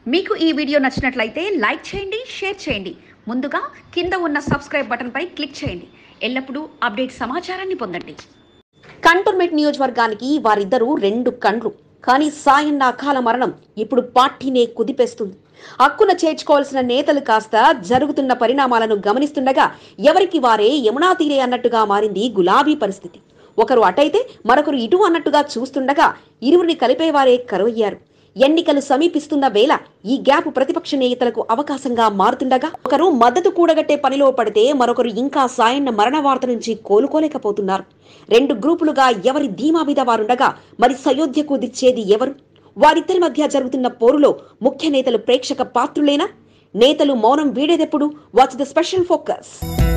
మీకు ఈ వీడియో నచ్చినట్లయితే లైక్ చేయండి షేర్ చేయండి ముందుగా కింద ఉన్న సబ్స్క్రైబ్ బటన్పై క్లిక్ చేయండి ఎల్లప్పుడూ అప్డేట్ సమాచారాన్ని పొందండి కంటోన్మెంట్ నియోజకవర్గానికి వారిద్దరూ రెండు కండ్లు కానీ సాయన్న అకాల మరణం ఇప్పుడు పార్టీనే కుదిపేస్తుంది హక్కున చేర్చుకోవాల్సిన నేతలు కాస్త జరుగుతున్న పరిణామాలను గమనిస్తుండగా ఎవరికి వారే యమునా తీరే అన్నట్టుగా మారింది గులాబీ పరిస్థితి ఒకరు అటైతే మరొకరు ఇటు అన్నట్టుగా చూస్తుండగా ఇరువురిని కలిపేవారే కరువయ్యారు ఎన్నికలు సమీపిస్తున్న వేళ ఈ గ్యాప్ ప్రతిపక్ష నేతలకు అవకాశంగా మారుతుండగా ఒకరు మద్దతు కూడగట్టే పనిలో పడితే మరొకరు ఇంకా సాయన్న మరణ వార్త నుంచి కోలుకోలేకపోతున్నారు రెండు గ్రూపులుగా ఎవరి ధీమా మీద వారుండగా మరి సయోధ్యకు దిచ్చేది ఎవరు వారిద్దరి మధ్య జరుగుతున్న పోరులో ముఖ్య నేతలు ప్రేక్షక పాత్రులేనా నేతలు మౌనం వీడేదెప్పుడు వాచ్ ద స్పెషల్ ఫోకస్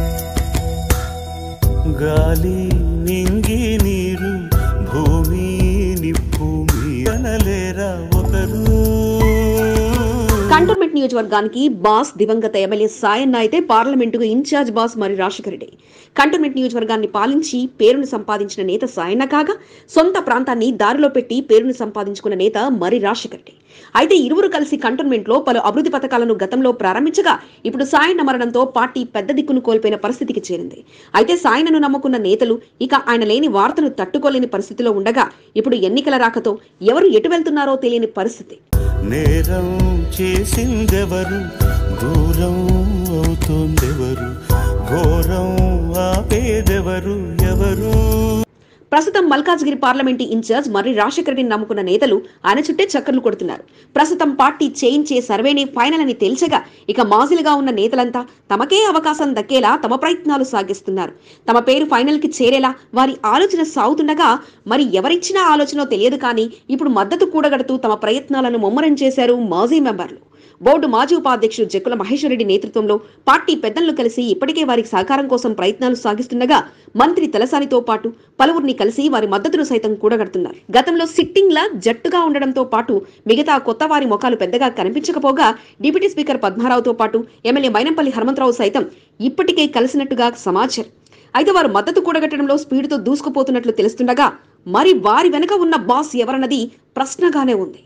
గాలి నింగి నీరు భూమి నిప్పు అనలేరా ఒకరు కంటోన్మెంట్ నియోజకవర్గానికి బాస్ దివంగత ఎమ్మెల్యే సాయన్న అయితే పార్లమెంటుకు ఇన్ఛార్జ్ బాస్ మరి రాజశేఖర రెడ్డి కంటోన్మెంట్ నియోజకవర్గాన్ని పాలించి పేరును సంపాదించిన నేత సాయన్న కాగా సొంత ప్రాంతాన్ని దారిలో పెట్టి పేరును సంపాదించుకున్న నేత మరి రాజశేఖర రెడ్డి అయితే ఇరువురు కలిసి కంటోన్మెంట్ లో పలు అభివృద్ధి పథకాలను గతంలో ప్రారంభించగా ఇప్పుడు సాయన్న మరణంతో పార్టీ పెద్ద దిక్కును కోల్పోయిన పరిస్థితికి చేరింది అయితే సాయనను నమ్ముకున్న నేతలు ఇక ఆయన లేని వార్తను తట్టుకోలేని పరిస్థితిలో ఉండగా ఇప్పుడు ఎన్నికల రాకతో ఎవరు ఎటు వెళ్తున్నారో తెలియని పరిస్థితి నేరం చేసిందెవరు దూరం అవుతోందెవరు ఘోరం ఆపేదెవరు ఎవరు ప్రస్తుతం మల్కాజ్గిరి పార్లమెంటు ఇన్ఛార్జ్ మర్రి రాజశేఖర రెడ్డిని నమ్ముకున్న నేతలు ఆయన చుట్టే చక్కర్లు కొడుతున్నారు ప్రస్తుతం పార్టీ చేయించే సర్వేనే ఫైనల్ అని తేల్చగా ఇక మాజిలుగా ఉన్న నేతలంతా తమకే అవకాశం దక్కేలా తమ ప్రయత్నాలు సాగిస్తున్నారు తమ పేరు ఫైనల్ కి చేరేలా వారి ఆలోచన సాగుతుండగా మరి ఎవరిచ్చిన ఆలోచనో తెలియదు కానీ ఇప్పుడు మద్దతు కూడగడుతూ తమ ప్రయత్నాలను ముమ్మరం చేశారు మాజీ మెంబర్లు బోర్డు మాజీ ఉపాధ్యక్షుడు జక్కుల మహేశ్వరరెడ్డి నేతృత్వంలో పార్టీ పెద్దలను కలిసి ఇప్పటికే వారికి సహకారం కోసం ప్రయత్నాలు సాగిస్తుండగా మంత్రి తలసానితో పాటు పలువురిని కలిసి వారి మద్దతును సైతం కూడగడుతున్నారు గతంలో సిట్టింగ్ లా జట్టుగా ఉండడంతో పాటు మిగతా కొత్త వారి ముఖాలు పెద్దగా కనిపించకపోగా డిప్యూటీ స్పీకర్ పద్మారావుతో పాటు ఎమ్మెల్యే మైనంపల్లి హనుమంతరావు సైతం ఇప్పటికే కలిసినట్టుగా సమాచారం అయితే వారు మద్దతు కూడగట్టడంలో స్పీడ్తో దూసుకుపోతున్నట్లు తెలుస్తుండగా మరి వారి వెనుక ఉన్న బాస్ ఎవరన్నది ప్రశ్నగానే ఉంది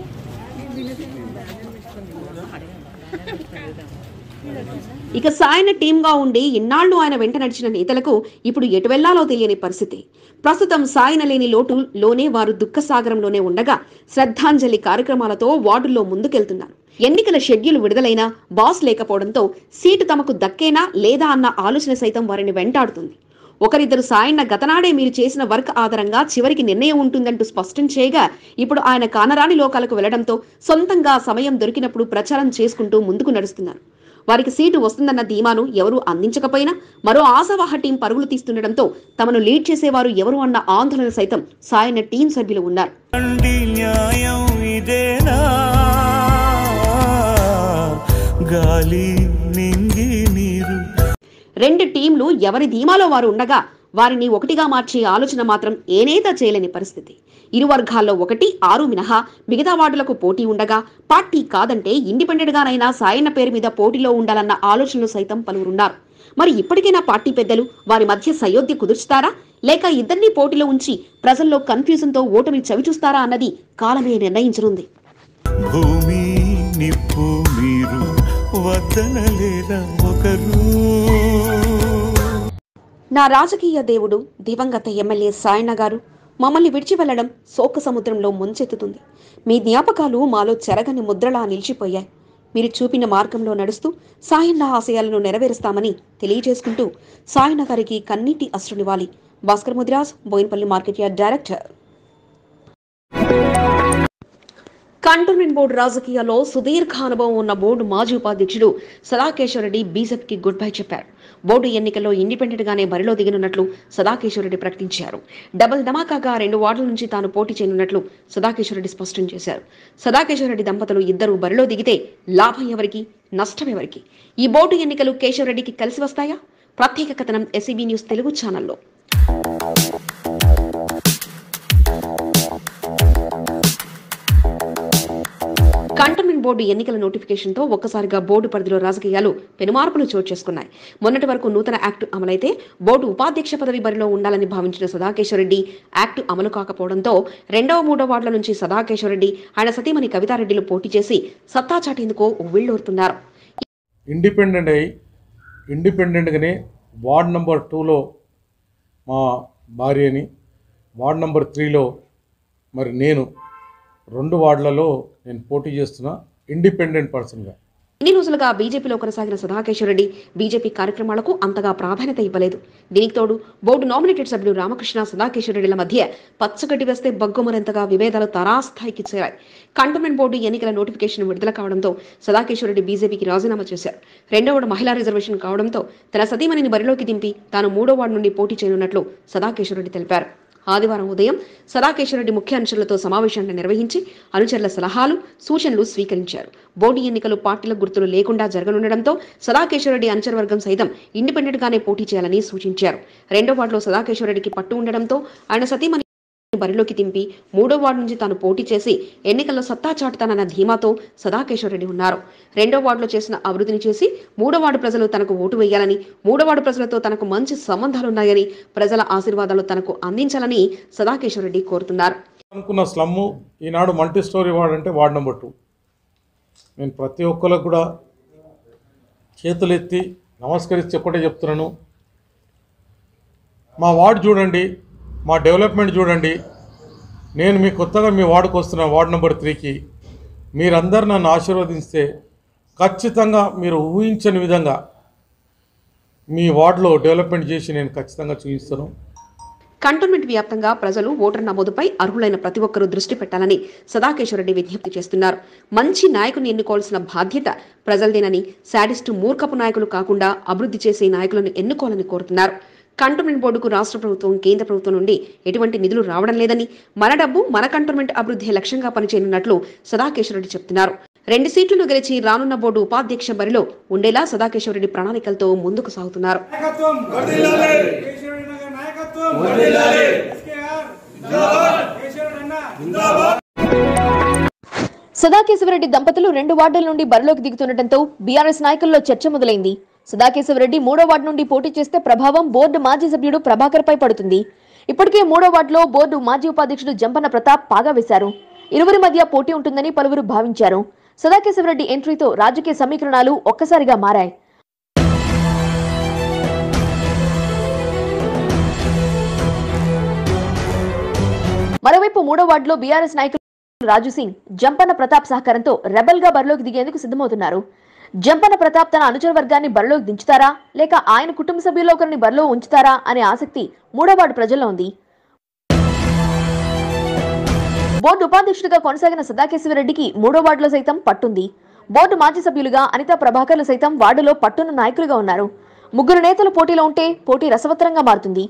ఇక సాయన టీంగా ఉండి ఇన్నాళ్లు ఆయన వెంట నడిచిన నేతలకు ఇప్పుడు ఎటు వెళ్లాలో తెలియని పరిస్థితి ప్రస్తుతం సాయన లేని లోటు లోనే వారు దుఃఖసాగరంలోనే ఉండగా శ్రద్ధాంజలి కార్యక్రమాలతో వార్డుల్లో ముందుకెళ్తున్నారు ఎన్నికల షెడ్యూల్ విడుదలైనా బాస్ లేకపోవడంతో సీటు తమకు దక్కేనా లేదా అన్న ఆలోచన సైతం వారిని వెంటాడుతుంది ఒకరిద్దరు సాయన్న గతనాడే మీరు చేసిన వర్క్ ఆధారంగా చివరికి నిర్ణయం ఉంటుందంటూ స్పష్టం చేయగా ఇప్పుడు ఆయన కానరాని లోకాలకు వెళ్లడంతో సొంతంగా సమయం దొరికినప్పుడు ప్రచారం చేసుకుంటూ ముందుకు నడుస్తున్నారు వారికి సీటు వస్తుందన్న ధీమాను ఎవరూ అందించకపోయినా మరో ఆశావాహ టీం పరుగులు తీస్తుండటంతో తమను లీడ్ చేసేవారు ఎవరు అన్న ఆందోళన సైతం సాయన్న టీం సభ్యులు ఉన్నారు అండి న్యాయం ఇదేనా గాలి నింగి నీరు రెండు టీంలు ఎవరి ధీమాలో వారు ఉండగా వారిని ఒకటిగా మార్చే ఆలోచన మాత్రం ఏ నేత చేయలేని పరిస్థితి ఇరు వర్గాల్లో ఒకటి ఆరు మినహా మిగతా వార్డులకు పోటీ ఉండగా పార్టీ కాదంటే ఇండిపెండెంట్ గానైనా సాయన్న పేరు మీద పోటీలో ఉండాలన్న ఆలోచనలు సైతం పలువురున్నారు మరి ఇప్పటికైనా పార్టీ పెద్దలు వారి మధ్య సయోధ్య కుదుర్చుతారా లేక ఇద్దరిని పోటీలో ఉంచి ప్రజల్లో కన్ఫ్యూజన్ తో ఓటమి చవిచూస్తారా అన్నది కాలమే నిర్ణయించనుంది భూమి నిప్పు మీరు వద్దనలేరా ఒకరు నా రాజకీయ దేవుడు దివంగత ఎమ్మెల్యే సాయన్న గారు మమ్మల్ని విడిచి వెళ్లడం శోక సముద్రంలో ముంచెత్తుతుంది మీ జ్ఞాపకాలు మాలో చెరగని ముద్రలా నిలిచిపోయాయి మీరు చూపిన మార్గంలో నడుస్తూ సాయన్న ఆశయాలను నెరవేరుస్తామని తెలియజేసుకుంటూ సాయన్న గారికి కన్నీటి అశ్రునివ్వాలి Bhaskar Mudiraj Boinpally market yard director cantonment board రాజకీయాల్లో సుదీర్ఘ అనుభవం ఉన్న బోర్డు మాజీ ఉపాధ్యక్షుడు సదాకేశ్వరరెడ్డి బీజేపీకి గుడ్ బై చెప్పారు బోర్డు ఎన్నికల్లో ఇండిపెండెంట్ గానే బరిలో దిగనున్నట్లు సదాకేశ్వరరెడ్డి ప్రకటించారు డబుల్ ధమాకాగా రెండు వార్డుల నుంచి తాను పోటీ చేయనున్నట్లు సదాకేశ్వరరెడ్డి స్పష్టం చేశారు సదాకేశ్వరరెడ్డి దంపతులు ఇద్దరు బరిలో దిగితే లాభం ఎవరికి నష్టం ఎవరికి ఈ బోర్డు ఎన్నికలు కేశవరెడ్డికి కలిసి వస్తాయా ప్రత్యేక కథనం ఎస్సీబీ న్యూస్ తెలుగు ఛానల్లో కంటోన్మెంట్ బోర్డు ఎన్నికల నోటిఫికేషన్తో ఒక్కసారిగా బోర్డు పరిధిలో రాజకీయాలు పెనుమార్పులు చోటు చేసుకున్నాయి మొన్నటి వరకు నూతన యాక్టు అమలైతే బోర్డు ఉపాధ్యక్ష పదవి బరిలో ఉండాలని భావించిన సదాకేశ్వరరెడ్డి యాక్టు అమలు కాకపోవడంతో రెండవ మూడో వార్డుల నుంచి సదాకేశ్వరరెడ్డి ఆయన సతీమణి కవితారెడ్డిలు పోటీ చేసి సత్తా చాటేందుకు ఉవ్విళ్ళూరుతున్నారు ఇండిపెండెంట్ అయ్యి ఇండిపెండెంట్గానే వార్డ్ నెంబర్ టూలో మా భార్యని వార్డ్ నెంబర్ త్రీలో మరి నేను రెండు వార్డులలో నేను పోటీ చేస్తున్నా ఇండిపెండెంట్ పర్సన్గా ఇన్ని రోజులుగా బీజేపీలో కొనసాగిన సదాకేశ్వరరెడ్డి బీజేపీ కార్యక్రమాలకు అంతగా ప్రాధాన్యత ఇవ్వలేదు దీనికి తోడు బోర్డు నామినేటెడ్ సభ్యులు రామకృష్ణ సదాకేశ్వరరెడ్డిల మధ్య పచ్చగడ్డి వేస్తే బగ్గుమరింతగా విభేదాలు తరాస్థాయికి చేరాయి కంటోన్మెంట్ బోర్డు ఎన్నికల నోటిఫికేషన్ విడుదల కావడంతో సదాకేశ్వరరెడ్డి బీజేపీకి రాజీనామా చేశారు రెండో వార్డు మహిళా రిజర్వేషన్ కావడంతో తన సతీమణిని బరిలోకి దింపి తాను మూడో వార్డు నుండి పోటీ చేయనున్నట్లు సదాకేశ్వరరెడ్డి తెలిపారు ఆదివారం ఉదయం సదాకేశ్వరరెడ్డి ముఖ్య అనుచరులతో సమావేశాన్ని నిర్వహించి అనుచరుల సలహాలు సూచనలు స్వీకరించారు బోర్డు ఎన్నికలు పార్టీల గుర్తులు లేకుండా జరగనుండడంతో సదాకేశ్వరరెడ్డి అనుచరవర్గం సైతం ఇండిపెండెంట్ గానే పోటీ చేయాలని సూచించారు రెండో వార్డులో సదాకేశ్వరరెడ్డికి పట్టు ఉండడంతో ఆయన సతీమణి బరిలోకి దింపి మూడో వార్డు నుంచి తాను పోటీ చేసి ఎన్నికల్లో సత్తా చాటుతానన్న ధీమాతో సదాకేశ్వరరెడ్డి ఉన్నారు రెండో వార్డులో చేసిన అభివృద్ధిని చేసి మూడో వార్డు ప్రజలు తనకు ఓటు వేయాలని మూడో వార్డు ప్రజలతో తనకు మంచి సంబంధాలున్నాయని ప్రజల ఆశీర్వాదాలు తనకు అందించాలని సదాకేశ్వరరెడ్డి కోరుతున్నారు అనుకున్న స్లమ్ము ఈనాడు మల్టీ స్టోరీ వార్డ్ అంటే వార్డ్ నెంబర్ టూ నేను ప్రతి ఒక్కరికి కూడా చేతులెత్తి నమస్కరించి ఒకటే చెప్తున్నాను మా వార్డు చూడండి మా డెవలప్మెంట్ చూడండి నేను మీ కొత్తగా మీ వార్డుకు వస్తున్న వార్డు నెంబర్ త్రీకి మీరందరు నన్ను ఆశీర్వదిస్తే ఖచ్చితంగా మీరు ఊహించని విధంగా మీ వార్డులో డెవలప్మెంట్ చేసి నేను ఖచ్చితంగా చూపిస్తాను కంటోన్మెంట్ వ్యాప్తంగా ప్రజలు ఓటర్ నమోదుపై అర్హులైన ప్రతి ఒక్కరూ దృష్టి పెట్టాలని సదాకేశ్వరరెడ్డి విజ్ఞప్తి చేస్తున్నారు మంచి నాయకుని ఎన్నుకోవాల్సిన బాధ్యత ప్రజలదేనని శాడిస్టు మూర్ఖపు నాయకులు కాకుండా అభివృద్ధి చేసే నాయకులను ఎన్నుకోవాలని కోరుతున్నారు కంటోన్మెంట్ బోర్డుకు రాష్ట్ర ప్రభుత్వం కేంద్ర ప్రభుత్వం నుండి ఎటువంటి నిధులు రావడం లేదని మన డబ్బు మన కంటోన్మెంట్ అభివృద్ధి లక్ష్యంగా పనిచేయనున్నట్లు సదాకేశ్వరరెడ్డి చెప్తున్నారు రెండు సీట్లను గెలిచి రానున్న బోర్డు ఉపాధ్యక్ష బరిలో ఉండేలా సదాకేశ్వరరెడ్డి ప్రణాళికలతో ముందుకు సాగుతున్నారు నాయకత్వం వర్ధిల్లాలి కేశవరెడ్డి గారి నాయకత్వం వర్ధిల్లాలి ఎస్కేఆర్ జిందాబాద్ కేశవరెడ్డి అన్న జిందాబాద్ సదాకేశవరెడ్డి దంపతులు రెండు వార్డుల నుండి బరిలోకి దిగుతుండటంతో బీఆర్ఎస్ నాయకుల్లో చర్చ మొదలైంది సదాకేశవరెడ్డి మూడో వార్డు నుండి పోటీ చేస్తే ప్రభావం బోర్డు మాజీ సభ్యుడు ప్రభాకర్ పై పడుతుంది ఇప్పటికే మూడో వార్డులో బోర్డు మాజీ ఉపాధ్యక్షుడు జంపన్న ప్రతాప్ పాగా వేశారు ఇరువురి మధ్య పోటీ ఉంటుందని పలువురు భావించారు సదాకేశవరెడ్డి ఎంట్రీతో రాజకీయ సమీకరణాలు ఒక్కసారిగా మారాయి మరోవైపు మూడో వార్డులో బీఆర్ఎస్ నాయకులు రాజు సింగ్ జంపన్న ప్రతాప్ సహకారంతో రెబల్ గా బరిలోకి దిగేందుకు సిద్ధమవుతున్నారు జంపన్న ప్రతాప్ తన అనుచర వర్గాన్ని బరిలోకి దించుతారా లేక ఆయన కుటుంబ సభ్యుల్లో ఒకరిని బరిలో ఉంచుతారా అనే ఆసక్తి మూడో వార్డు ప్రజల్లో ఉంది బోర్డు ఉపాధ్యక్షుడిగా కొనసాగిన సదాకేశవరెడ్డికి మూడో వార్డులో సైతం పట్టుంది బోర్డు మాజీ సభ్యులుగా అనితా ప్రభాకర్లు సైతం వార్డులో పట్టున్న నాయకులుగా ఉన్నారు ముగ్గురు నేతలు పోటీలో ఉంటే పోటీ రసవత్తరంగా మారుతుంది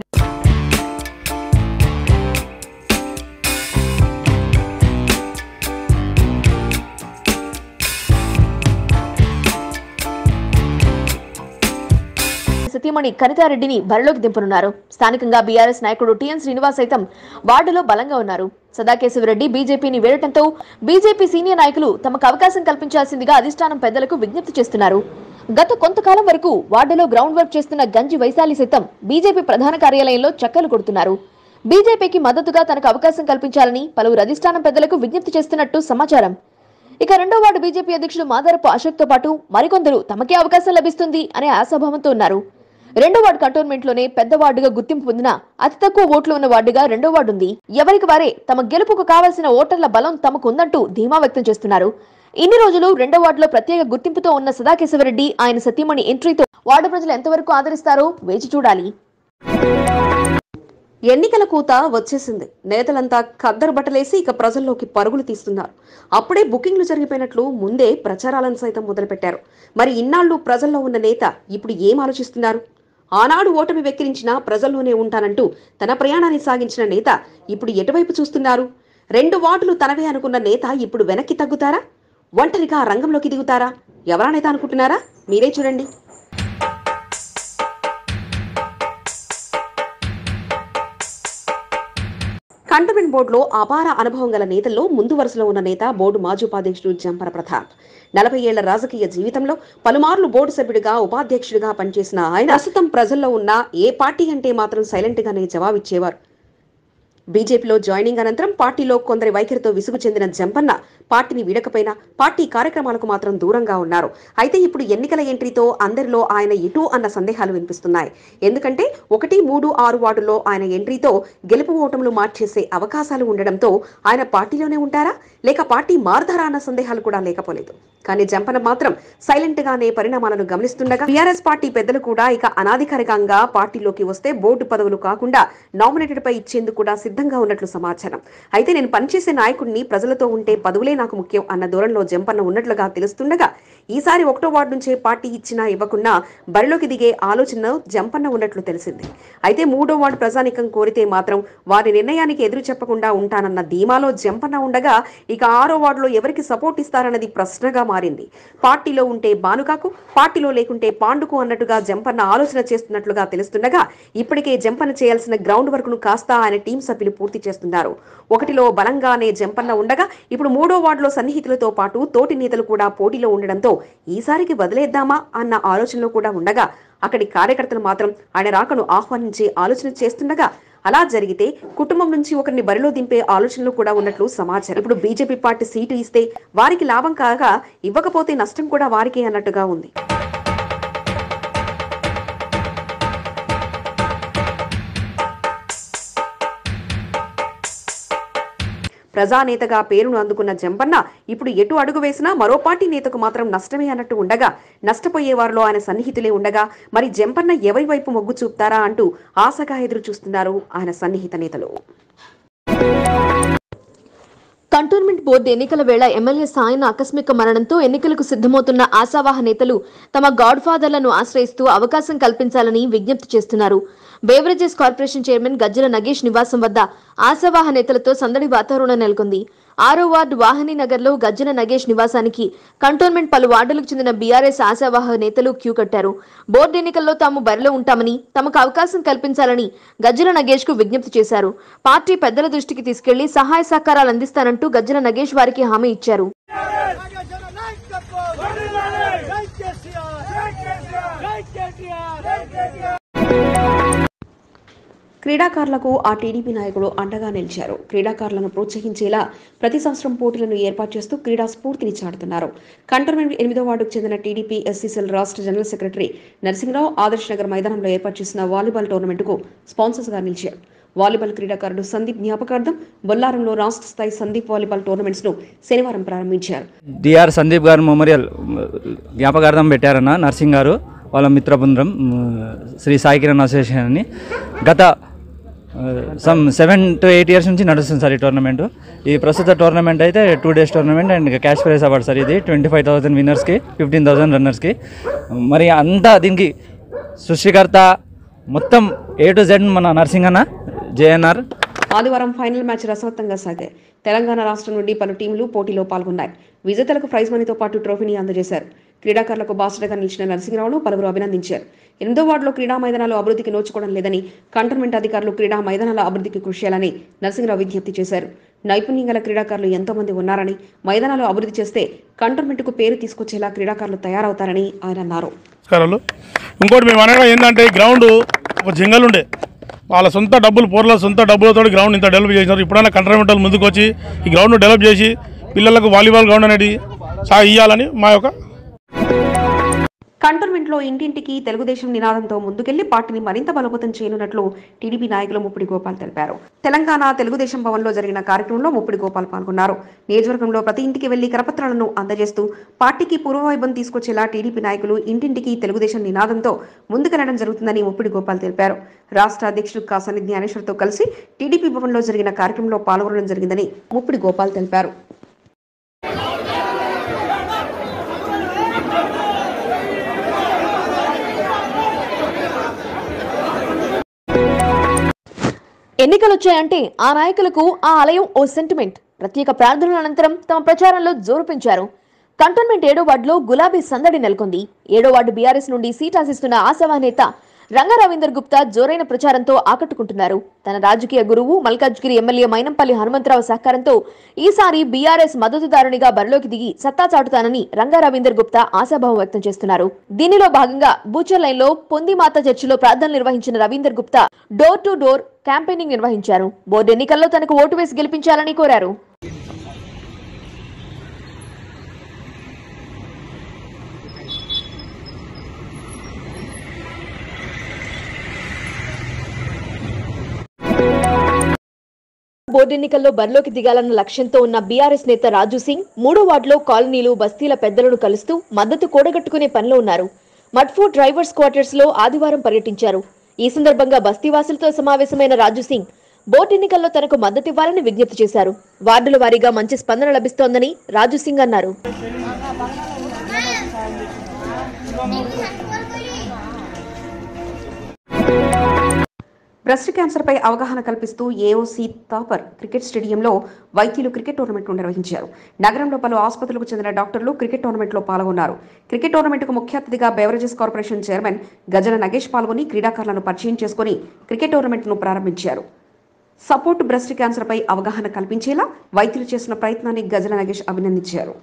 సతీమణి కనితారెడ్డిని బరిలోకి దింపనున్నారు స్థానికంగా బీఆర్ఎస్ నాయకుడు టిఎన్ శ్రీనివాస్ సైతం వార్డులో బలంగా ఉన్నారు సదాకేశవరెడ్డి బీజేపీని వేడటంతో బీజేపీ సీనియర్ నాయకులు తమకు అవకాశం కల్పించాల్సిందిగా అధిష్టానం పెద్దలకు విజ్ఞప్తి చేస్తున్నారు గత కొంతకాలం వరకు వార్డులో గ్రౌండ్ వర్క్ చేస్తున్న గంజి వైశాలి సైతం బీజేపీ ప్రధాన కార్యాలయంలో చక్కలు కొడుతున్నారు బీజేపీకి మద్దతుగా తనకు అవకాశం కల్పించాలని పలువురు అధిష్టానం పెద్దలకు విజ్ఞప్తి చేస్తున్నట్టు సమాచారం ఇక రెండో వార్డు బీజేపీ అధ్యక్షుడు మాదారపు అశోక్ తో పాటు మరికొందరు తమకే అవకాశం లభిస్తుంది అనే ఆశాభావంతో ఉన్నారు రెండో వార్డు కంటోన్మెంట్ లోనే పెద్ద వార్డుగా గుర్తింపు పొందిన అతి తక్కువ ఓట్లు ఉన్న వార్డుగా రెండో వార్డు ఉంది ఎవరికి వారే తమ గెలుపుకు కావాల్సిన ఓటర్ల బలం తమకు ఉందంటూ ధీమా వ్యక్తం చేస్తున్నారు ఇన్ని రోజులు రెండో వార్డులో ప్రత్యేక గుర్తింపుతో ఉన్న సదాకేశవరెడ్డి ఆయన సతీమణి ఎంట్రీతో వార్డు ప్రజలు ఎంతవరకు ఆదరిస్తారో వేచి చూడాలి ఎన్నికల కూత వచ్చేసింది నేతలంతా ఖద్దరు బట్టలేసి ఇక ప్రజల్లోకి పరుగులు తీస్తున్నారు అప్పుడే బుకింగ్లు జరిగిపోయినట్లు ముందే ప్రచారాలను సైతం మొదలుపెట్టారు మరి ఇన్నాళ్ళు ప్రజల్లో ఉన్న నేత ఇప్పుడు ఏం ఆలోచిస్తున్నారు ఆనాడు ఓటమి వెక్కిరించిన ప్రజల్లోనే ఉంటానంటూ తన ప్రయాణాన్ని సాగించిన నేత ఇప్పుడు ఎటువైపు చూస్తున్నారు రెండు వార్డులు తనవే అనుకున్న నేత ఇప్పుడు వెనక్కి తగ్గుతారా ఒంటరిగా రంగంలోకి దిగుతారా ఎవరా నేత అనుకుంటున్నారా మీరే చూడండి కంటోన్మెంట్ బోర్డులో అపార అనుభవం గల నేతల్లో ముందు వరుసలో ఉన్న నేత బోర్డు మాజీ ఉపాధ్యక్షుడు జంపర ప్రతాప్ నలభై ఏళ్ల రాజకీయ జీవితంలో పలుమార్లు బోర్డు సభ్యుడిగా ఉపాధ్యక్షుడిగా పనిచేసిన ఆయన ప్రస్తుతం ప్రజల్లో ఉన్న ఏ పార్టీ అంటే మాత్రం సైలెంట్ గానే జవాబిచ్చేవారు బీజేపీలో జాయినింగ్ అనంతరం పార్టీలో కొందరి వైఖరితో విసుగు చెందిన జంపన్న పార్టీని వీడకపోయినా పార్టీ కార్యక్రమాలకు మాత్రం దూరంగా ఉన్నారు అయితే ఇప్పుడు ఎన్నికల ఎంట్రీతో అందరిలో ఆయన ఇటు అన్న సందేహాలు వినిపిస్తున్నాయి ఎందుకంటే ఒకటి మూడు ఆరు వార్డుల్లో ఆయన ఎంట్రీతో గెలుపు ఓటములు మార్చేసే అవకాశాలు ఉండడంతో ఆయన పార్టీలోనే ఉంటారా లేక పార్టీ మారుతారా అన్న సందేహాలు కూడా లేకపోలేదు కానీ జంపన మాత్రం సైలెంట్ గానే పరిణామాలను గమనిస్తుండగా టీఆర్ఎస్ పార్టీ పెద్దలు కూడా ఇక అనాధికారికంగా పార్టీలోకి వస్తే బోర్డు పదవులు కాకుండా నామినేటెడ్ పై ఇచ్చేందుకు కూడా సిద్ధంగా ఉన్నట్లు సమాచారం అయితే నేను పనిచేసే నాయకుడిని ప్రజలతో ఉంటే పదవులే నాకు ముఖ్యం అన్న ధోరణిలో జంపన్న ఉన్నట్లుగా తెలుస్తుండగా ఈసారి ఒకటో వార్డు నుంచే పార్టీ ఇచ్చినా ఇవ్వకున్నా బరిలోకి దిగే ఆలోచన జంపన్న ఉన్నట్లు తెలిసింది అయితే మూడో వార్డు ప్రజానికం కోరితే మాత్రం వారి నిర్ణయానికి ఎదురు చెప్పకుండా ఉంటానన్న ధీమాలో జంపన్న ఉండగా ఇక ఆరో వార్డులో ఎవరికి సపోర్ట్ ఇస్తారన్నది ప్రశ్నగా మారింది పార్టీలో ఉంటే బానుకాకు పార్టీలో లేకుంటే పాండుకు అన్నట్టుగా జంపన్న ఆలోచన చేస్తున్నట్లుగా తెలుస్తుండగా ఇప్పటికే జంపన్న చేయాల్సిన గ్రౌండ్ వర్క్ ను కాస్త ఆయన టీం సభ్యులు పూర్తి చేస్తున్నారు ఒకటిలో బలంగానే జంపన్న ఉండగా ఇప్పుడు మూడో వార్డులో సన్నిహితులతో పాటు తోటి నేతలు కూడా పోటీలో ఉండడంతో ఈసారికి వదిలేద్దామా అన్న ఆలోచనలో కూడా ఉండగా అక్కడి కార్యకర్తలు మాత్రం ఆయన రాకను ఆహ్వానించే ఆలోచన చేస్తుండగా అలా జరిగితే కుటుంబం నుంచి ఒకరిని బరిలో దింపే ఆలోచనలు కూడా ఉన్నట్లు సమాచారం ఇప్పుడు బీజేపీ పార్టీ సీటు ఇస్తే వారికి లాభం కాగా ఇవ్వకపోతే నష్టం కూడా వారికే అన్నట్టుగా ఉంది ప్రజానేతగా పేరును అందుకున్న జంపన్న ఇప్పుడు ఎటు అడుగు వేసినా మరో పార్టీ నేతకు మాత్రం నష్టమే అన్నట్టు ఉండగా నష్టపోయే వారిలో ఆయన సన్నిహితులే ఉండగా మరి జంపన్న ఎవరి వైపు మొగ్గు చూపుతారా అంటూ ఆశగా ఎదురు చూస్తున్నారు ఆయన సన్నిహిత నేతలు కంటోన్మెంట్ బోర్డు ఎన్నికల వేళ ఎమ్మెల్యే సాయన ఆకస్మిక మరణంతో ఎన్నికలకు సిద్ధమవుతున్న ఆశావాహ నేతలు తమ గాడ్ ఫాదర్లను ఆశ్రయిస్తూ అవకాశం కల్పించాలని విజ్ఞప్తి చేస్తున్నారు beverages corporation chairman Gajjala Nagesh నివాసం వద్ద ఆశావాహ నేతలతో సందడి వాతావరణం నెలకొంది ఆరో వార్డు వాహిని నగర్లో గజ్జల నగేష్ నివాసానికి కంటోన్మెంట్ పలు వార్డులకు చెందిన బీఆర్ఎస్ ఆశావాహ నేతలు క్యూ కట్టారు బోర్డు ఎన్నికల్లో తాము బరిలో ఉంటామని తమకు అవకాశం కల్పించాలని గజ్జల నగేష్ కు విజ్ఞప్తి చేశారు పార్టీ పెద్దల దృష్టికి తీసుకెళ్లి సహాయ సహకారాలు అందిస్తానంటూ గజ్జల నగేష్ వారికి హామీ ఇచ్చారు నాగేశ్వర నాయకత్వం జై కేసీఆర్ జై కేసీఆర్ జై కేటీఆర్ జై కేటీఆర్ క్రీడాకారులకు ఆ టీడీపీ నాయకుడు అండగా నిలిచారు క్రీడాకారులను ప్రోత్సహించేలా ప్రతి సంవత్సరం పోటీలను ఏర్పాటు చేస్తూ క్రీడా స్ఫూర్తిని చాటుతున్నారు కంటోన్మెంట్ ఎనిమిదో వార్డుకు చెందిన టీడీపీ ఎస్సీసీఎల్ రాష్ట్ర జనరల్ సెక్రటరీ నరసింహరావు ఆదర్శ్ నగర్ మైదానంలో ఏర్పాటు చేసిన వాలీబాల్ టోర్నమెంటుకు స్పాన్సర్స్గా నిలిచారు వాలీబాల్ క్రీడాకారుడు సందీప్ జ్ఞాపకార్థం బొల్లారంలో రాష్ట్ర స్థాయి సందీప్ వాలీబాల్ టోర్నమెంట్స్ ను శనివారం ప్రారంభించారు డిఆర్ సందీప్ గారు మెమోరియల్ జ్ఞాపకార్థం పెట్టారన్న నర్సింగ్ గారు వాళ్ళ మిత్ర బృందం శ్రీ సాయి కిరణ్ అసోసియేషన్ అని గత some seven to eight years నుంచి నడుస్తుంది సార్ ఈ టోర్నమెంట్ ఈ ప్రస్తుత టోర్నమెంట్ అయితే two days tournament and cash prize award sir ఇది ట్వంటీ ఫైవ్ థౌసండ్ విన్నర్స్కి ఫిఫ్టీన్ థౌసండ్ రన్నర్స్కి మరి అంతా దీనికి సృష్టికర్త మొత్తం ఏ టు జెడ్ మన నర్సింగ్ అన్న జేఎన్ఆర్ ఆదివారం ఫైనల్ మ్యాచ్ రసవత్తంగా సాగాయి తెలంగాణ రాష్ట్రం నుండి పలు టీంలు పోటీలో పాల్గొన్నాయి విజేతలకు ప్రైజ్ మనీతో పాటు ట్రోఫీని అందజేశారు క్రీడాకారులకు బాసటగా నిలిచిన నరసింహరావును పలువురు అభినందించారు ఎనిమిదో వార్డులో క్రీడా మైదానాలు అభివృద్ధికి నోచుకోవడం లేదని కంటోన్మెంట్ అధికారులు క్రీడా మైదానాల అభివృద్ధికి కృషి చేయాలని నరసింహరావు విజ్ఞప్తి చేశారు నైపుణ్యం గల క్రీడాకారులు ఎంతో మంది ఉన్నారని మైదానాలు అభివృద్ధి చేస్తే కంటోన్మెంట్కు పేరు తీసుకొచ్చేలా క్రీడాకారులు తయారవుతారని ఆయన అన్నారు నమస్కారాలు ఇంకోటి మేము అనగా ఏంటంటే ఈ గ్రౌండ్ ఒక జింగల్ ఉండే వాళ్ళ సొంత డబ్బులు పూర్ల సొంత డబ్బులతో గ్రౌండ్ ఇంత డెవలప్ చేసినారు ఇప్పుడైనా కంటర్మెంటల్ ముందుకు వచ్చి ఈ గ్రౌండ్ డెవలప్ చేసి పిల్లలకు వాలీబాల్ గ్రౌండ్ అనేది సా ఇవ్వాలని మా యొక్క కంటోన్మెంట్ లో ఇంటింటికి తెలుగుదేశం నినాదంతో ముందుకెళ్లి పార్టీని మరింత బలోపేతం చేయనున్నట్లు టీడీపీ నాయకులు ముప్పిడి గోపాల్ తెలిపారు తెలంగాణ తెలుగుదేశం భవన్ లో జరిగిన కార్యక్రమంలో ముప్పిడి గోపాల్ పాల్గొన్నారు నియోజకవర్గంలో ప్రతి ఇంటికి వెళ్లి కరపత్రాలను అందజేస్తూ పార్టీకి పూర్వవైభవం తీసుకొచ్చేలా టీడీపీ నాయకులు ఇంటింటికి తెలుగుదేశం నినాదంతో ముందుకెళ్లడం జరుగుతుందని ముప్పిడి గోపాల్ తెలిపారు రాష్ట్ర అధ్యక్షుడు కాసాని జ్ఞానేశ్వర్తో కలిసి టీడీపీ భవన్ లో జరిగిన కార్యక్రమంలో పాల్గొనడం జరిగిందని ముప్పిడి గోపాల్ తెలిపారు ఎన్నికలు వచ్చాయంటే ఆ నాయకులకు ఆ ఆలయం ఓ సెంటిమెంట్ ప్రత్యేక ప్రార్థనల అనంతరం తమ ప్రచారంలో జోరు పెంచారు కంటోన్మెంట్ ఏడో వార్డులో గులాబీ సందడి నెలకొంది ఏడో వార్డు బీఆర్ఎస్ నుండి సీట్ ఆశిస్తున్న ఆశావా నేత రంగా రవీందర్ గుప్తా జోరైన ప్రచారంతో ఆకట్టుకుంటున్నారు తన రాజకీయ గురువు మల్కాజ్గిరి ఎమ్మెల్యే మైనంపల్లి హనుమంతరావు సహకారంతో ఈసారి బీఆర్ఎస్ మద్దతుదారునిగా బరిలోకి దిగి సత్తా చాటుతానని రంగా రవీందర్ గుప్తా ఆశాభావం వ్యక్తం చేస్తున్నారు దీనిలో భాగంగా బూచర్ లైన్ లో పొందిమాత చర్చిలో ప్రార్థనలు నిర్వహించిన Ravinder Gupta door to door campaigning నిర్వహించారు బోర్డు ఎన్నికల్లో తనకు ఓటు వేసి గెలిపించాలని కోరారు బోర్డు ఎన్నికల్లో బరిలోకి దిగాలన్న లక్ష్యంతో ఉన్న బీఆర్ఎస్ నేత రాజు సింగ్ మూడో వార్డులో కాలనీలు బస్తీల పెద్దలను కలుస్తూ మద్దతు కూడగట్టుకునే పనిలో ఉన్నారు మడ్ఫోర్డ్ డ్రైవర్స్ క్వార్టర్స్ లో ఆదివారం పర్యటించారు ఈ సందర్భంగా బస్తీవాసులతో సమావేశమైన రాజు సింగ్ బోర్డు ఎన్నికల్లో తనకు మద్దతివ్వాలని విజ్ఞప్తి చేశారు వార్డుల వారీగా మంచి స్పందన లభిస్తోందని రాజు సింగ్ అన్నారు బ్రెస్ట్ క్యాన్సర్పై అవగాహన కల్పిస్తూ ఏఓసీ తాపర్ క్రికెట్ స్టేడియంలో వైద్యులు క్రికెట్ టోర్నమెంట్ను నిర్వహించారు నగరంలో పలు ఆసుపత్రులకు చెందిన డాక్టర్లు క్రికెట్ టోర్నమెంట్లో పాల్గొన్నారు క్రికెట్ టోర్నమెంట్కు ముఖ్య అతిథిగా beverages corporation chairman Gajala Nagesh పాల్గొని క్రీడాకారులను పరిచయం చేసుకుని క్రికెట్ టోర్నమెంట్ను ప్రారంభించారు సపోర్ట్ బ్రెస్ట్ క్యాన్సర్పై అవగాహన కల్పించేలా వైద్యులు చేసిన ప్రయత్నాన్ని గజల నగేష్ అభినందించారు